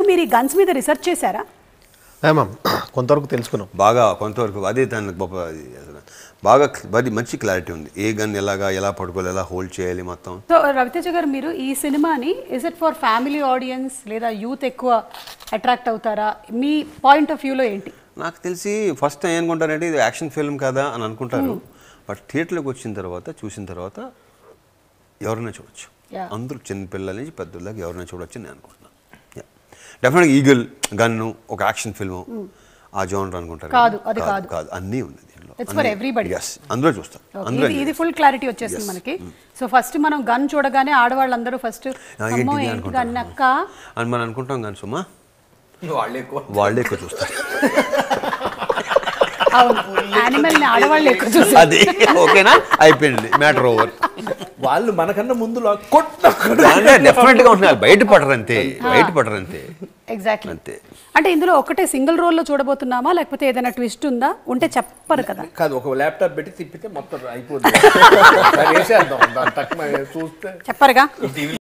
మీరు ఈ గన్స్ మీద రీసెర్చ్ చేశారా మ్యామ్ కొంతవరకు తెలుసుకున్నాం బాగా కొంతవరకు అదే దాని గొప్ప అది అసలు బాగా మరి మంచి క్లారిటీ ఉంది ఏ గన్ ఎలాగా ఎలా పడుకోవాలి ఎలా హోల్డ్ చేయాలి మొత్తం సో రవితేజ గారు మీరు ఈ సినిమాని is it for family audience లేదా యూత్ ఎక్కువ అట్రాక్ట్ అవుతారా మీ పాయింట్ ఆఫ్ వ్యూలో ఏంటి నాకు తెలిసి ఫస్ట్ టైం ఏమనుకుంటారంటే ఇది యాక్షన్ ఫిల్మ్ కదా అని అనుకుంటారు బట్ థియేటర్లోకి వచ్చిన తర్వాత చూసిన తర్వాత ఎవరైనా చూడొచ్చు Yeah. అందరూ చిన్న పిల్లల నుంచి పెద్దోళ్ళకి ఎవరైనా చూడొచ్చు నేను అనుకుంటున్నాను డెఫినెట్గా ఈగల్ గన్ను ఒక యాక్షన్ ఫిల్మ్ ఆ జోనర్ అనుకుంటారు కాదు, అది కాదు. కాదు అన్నీ ఉంది దీనిలో It's for everybody. ఎస్ అందులో చూస్తాం Okay, అందులో ఇది ఇది ఫుల్ క్లారిటీ వచ్చేసింది మనకి సో ఫస్ట్ మనం గన్ చూడగానే ఆడవాళ్ళందరూ ఫస్ట్ ఆ, అమ్మో ఏంటిది ఏంటి అనుకుంటారు. గన్ అక్క అని మనం అనుకుంటాం కానీ సుమా వాళ్ళు ఎక్కువ వాళ్ళే ఎక్కువ చూస్తారు అవును యానిమల్ ని ఆడవాళ్ళు ఎక్కువ చూసారు అది ఓకేనా అయిపోయింది మ్యాటర్ ఓవర్ వాళ్ళు మనకన్నా ముందు లా- కొట్ట డెఫినెట్ గా ఉంటున్నారు బయట పడరు అంతే బయట పడరు అంతే ఎగ్జాక్ట్లీ అంతే అంటే ఇందులో ఒకటే సింగిల్ రోల్ లో చూడబోతున్నామా లేకపోతే ఏదైనా ట్విస్ట్ ఉందా ఉంటే చెప్పరు కదా కాదు ఒక ల్యాప్టాప్ పెట్టి తిప్పితే మొత్తం అయిపోతుంది వేసేద్దాం దాని తక్కువ చూస్తే చెప్పరుగా